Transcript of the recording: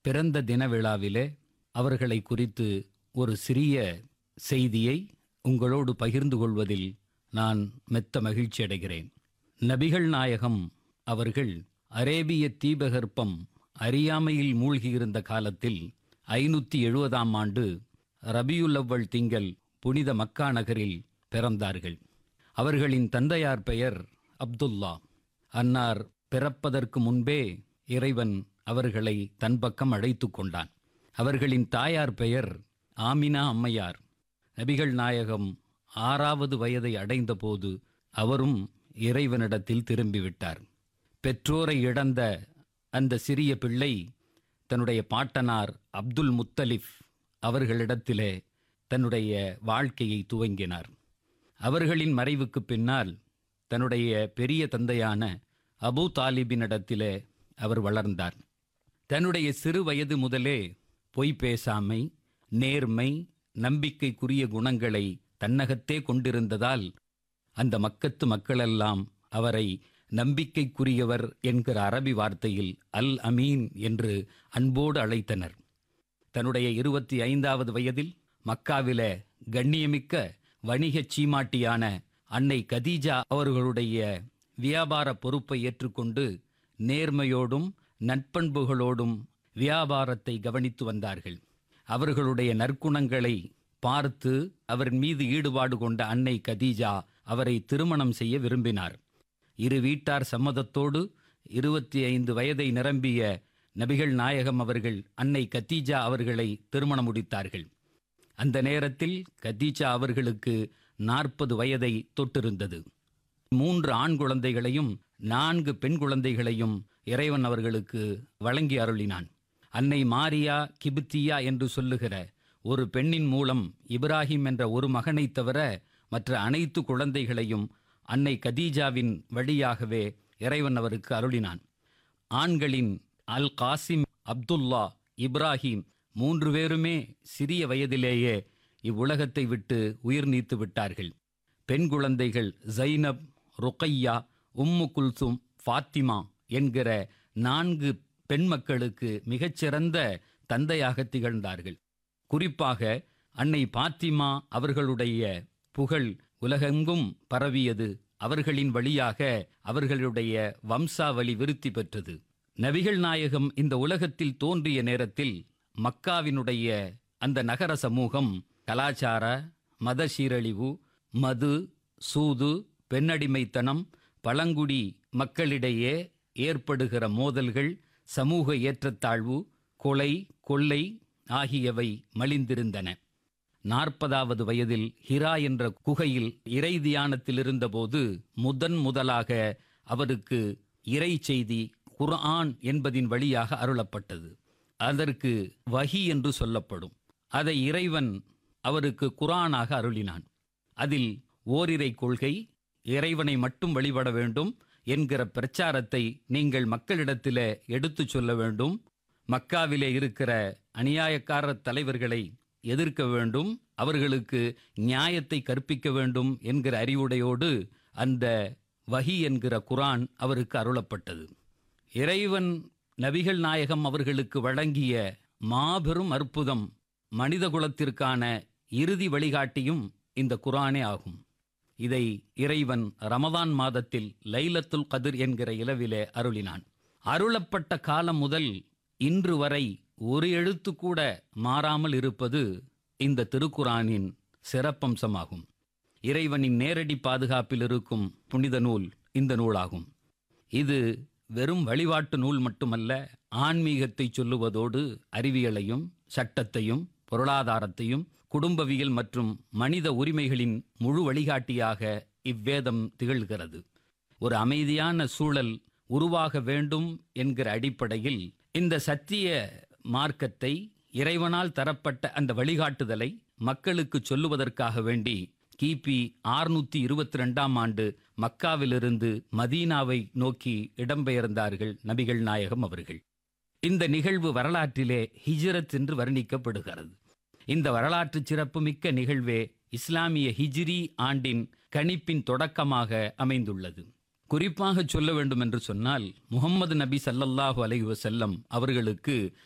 பிறந்த தின விழாவிலே அவர்களை குறித்து ஒரு சிறிய செய்தியை உங்களோடு பகிர்ந்து கொள்வதில் நான் மெத்த மகிழ்ச்சி அடைகிறேன் நபிகள் நாயகம் அவர்கள் அரேபிய தீபகற்பம் அறியாமையில் மூழ்கியிருந்த காலத்தில் ஐநூற்றி எழுபதாம் ஆண்டு ரபியுல்லவ்வல் திங்கள் புனித மக்கா நகரில் பிறந்தார்கள் அவர்களின் தந்தையார் பெயர் அப்துல்லா அன்னார் பிறப்பதற்கு முன்பே இறைவன் அவர்களை தன் பக்கம் அழைத்து கொண்டான் அவர்களின் தாயார் பெயர் ஆமினா அம்மையார் நபிகள் நாயகம் ஆறாவது வயதை அடைந்தபோது அவரும் இறைவனிடத்தில் திரும்பிவிட்டார் பெற்றோரை இழந்த அந்த சிறிய பிள்ளை தன்னுடைய பாட்டனார் அப்துல் முத்தலிஃப் அவர்களிடத்திலே தன்னுடைய வாழ்க்கையை துவங்கினார் அவர்களின் மறைவுக்கு பின்னால் தன்னுடைய பெரிய தந்தையான அபூ தாலிபினிடத்திலே அவர் வளர்ந்தார் தன்னுடைய சிறு வயது முதலே பொய் பேசாமை நேர்மை நம்பிக்கைக்குரிய குணங்களை தன்னகத்தே கொண்டிருந்ததால் அந்த மக்கத்து மக்களெல்லாம் அவரை நம்பிக்கைக்குரியவர் என்கிற அரபி வார்த்தையில் அல் அமீன் என்று அன்போடு அழைத்தனர் தன்னுடைய இருபத்தி ஐந்தாவது வயதில் மக்காவில கண்ணியமிக்க வணிகச் சீமாட்டியான அன்னை கதீஜா அவர்களுடைய வியாபார பொறுப்பை ஏற்றுக்கொண்டு நேர்மையோடும் நட்பண்புகளோடும் வியாபாரத்தை கவனித்து வந்தார்கள் அவர்களுடைய நற்குணங்களை பார்த்து அவர் மீது ஈடுபாடு கொண்ட அன்னை கதீஜா அவரை திருமணம் செய்ய விரும்பினார் இரு வீட்டார் சம்மதத்தோடு இருபத்தி ஐந்து வயதை நிரம்பிய நபிகள் நாயகம் அவர்கள் அன்னை கத்தீஜா அவர்களை திருமணம் முடித்தார்கள் அந்த நேரத்தில் கத்தீஜா அவர்களுக்கு நாற்பது வயதை தொட்டிருந்தது மூன்று ஆண் குழந்தைகளையும் நான்கு பெண் குழந்தைகளையும் இறைவன் அவர்களுக்கு வழங்கி அருளினான் அன்னை மாரியா கிபித்தியா என்று சொல்லுகிற ஒரு பெண்ணின் மூலம் இப்ராஹிம் என்ற ஒரு மகனைத் தவிர மற்ற அனைத்து குழந்தைகளையும் அன்னை கதீஜாவின் வழியாகவே இறைவன் அவருக்கு அருளினான் ஆண்களின் அல் காசிம் அப்துல்லா இப்ராஹிம் மூன்று பேருமே சிறிய வயதிலேயே இவ்வுலகத்தை விட்டு உயிர் நீத்து விட்டார்கள் பெண் குழந்தைகள் ஜைனப் ருக்கையா உம்மு குல்சும் ஃபாத்திமா என்கிற நான்கு பெண் மக்களுக்கு மிகச்சிறந்த தந்தையாக திகழ்ந்தார்கள் குறிப்பாக அன்னை பாத்திமா அவர்களுடைய புகழ் உலகெங்கும் பரவியது அவர்களின் வழியாக அவர்களுடைய வம்சாவளி விருத்தி பெற்றது நபிகள் நாயகம் இந்த உலகத்தில் தோன்றிய நேரத்தில் மக்காவினுடைய அந்த நகர சமூகம் கலாச்சார மத சீரழிவு மது சூது பெண்ணடிமைத்தனம் பழங்குடி மக்களிடையே ஏற்படுகிற மோதல்கள் சமூக ஏற்றத்தாழ்வு கொலை கொள்ளை ஆகியவை மலிந்திருந்தன நாற்பதாவது வயதில் ஹிரா என்ற குகையில் இறை தியானத்தில் இருந்தபோது முதன் முதலாக அவருக்கு இறை செய்தி குர்ஆன் என்பதின் வழியாக அருளப்பட்டது அதற்கு வஹி என்று சொல்லப்படும் அதை இறைவன் அவருக்கு குர்ஆனாக அருளினான் அதில் ஓரிரை கொள்கை இறைவனை மட்டும் வழிபட வேண்டும் என்கிற பிரச்சாரத்தை நீங்கள் மக்களிடத்திலே எடுத்துச் சொல்ல வேண்டும் மக்காவிலே இருக்கிற அநியாயக்கார தலைவர்களை எதிர்க்க வேண்டும் அவர்களுக்கு நியாயத்தை கற்பிக்க வேண்டும் என்கிற அறிவுடையோடு அந்த வஹி என்கிற குரான் அவருக்கு அருளப்பட்டது இறைவன் நபிகள் நாயகம் அவர்களுக்கு வழங்கிய மாபெரும் அற்புதம் மனித குலத்திற்கான இறுதி வழிகாட்டியும் இந்த குரானே ஆகும் இதை இறைவன் ரமதான் மாதத்தில் லைலத்துல் கதிர் என்கிற இலவிலே அருளினான் அருளப்பட்ட காலம் முதல் இன்று வரை ஒரு எழுத்து கூட மாறாமல் இருப்பது இந்த திருக்குரானின் சிறப்பம்சமாகும் இறைவனின் நேரடி பாதுகாப்பில் இருக்கும் புனித நூல் இந்த நூலாகும் இது வெறும் வழிபாட்டு நூல் மட்டுமல்ல ஆன்மீகத்தை சொல்லுவதோடு அறிவியலையும் சட்டத்தையும் பொருளாதாரத்தையும் குடும்பவியல் மற்றும் மனித உரிமைகளின் முழு வழிகாட்டியாக இவ்வேதம் திகழ்கிறது ஒரு அமைதியான சூழல் உருவாக வேண்டும் என்கிற அடிப்படையில் இந்த சத்திய மார்க்கத்தை இறைவனால் தரப்பட்ட அந்த வழிகாட்டுதலை மக்களுக்கு சொல்லுவதற்காக வேண்டி கிபி ஆறுநூத்தி இருபத்தி ரெண்டாம் ஆண்டு மக்காவிலிருந்து மதீனாவை நோக்கி இடம்பெயர்ந்தார்கள் நபிகள் நாயகம் அவர்கள் இந்த நிகழ்வு வரலாற்றிலே ஹிஜ்ரத் என்று வர்ணிக்கப்படுகிறது இந்த வரலாற்று சிறப்புமிக்க நிகழ்வே இஸ்லாமிய ஹிஜ்ரி ஆண்டின் கணிப்பின் தொடக்கமாக அமைந்துள்ளது குறிப்பாக சொல்ல வேண்டும் என்று சொன்னால் முகம்மது நபி சல்லல்லாஹு அலைஹி வஸல்லம் அவர்களுக்கு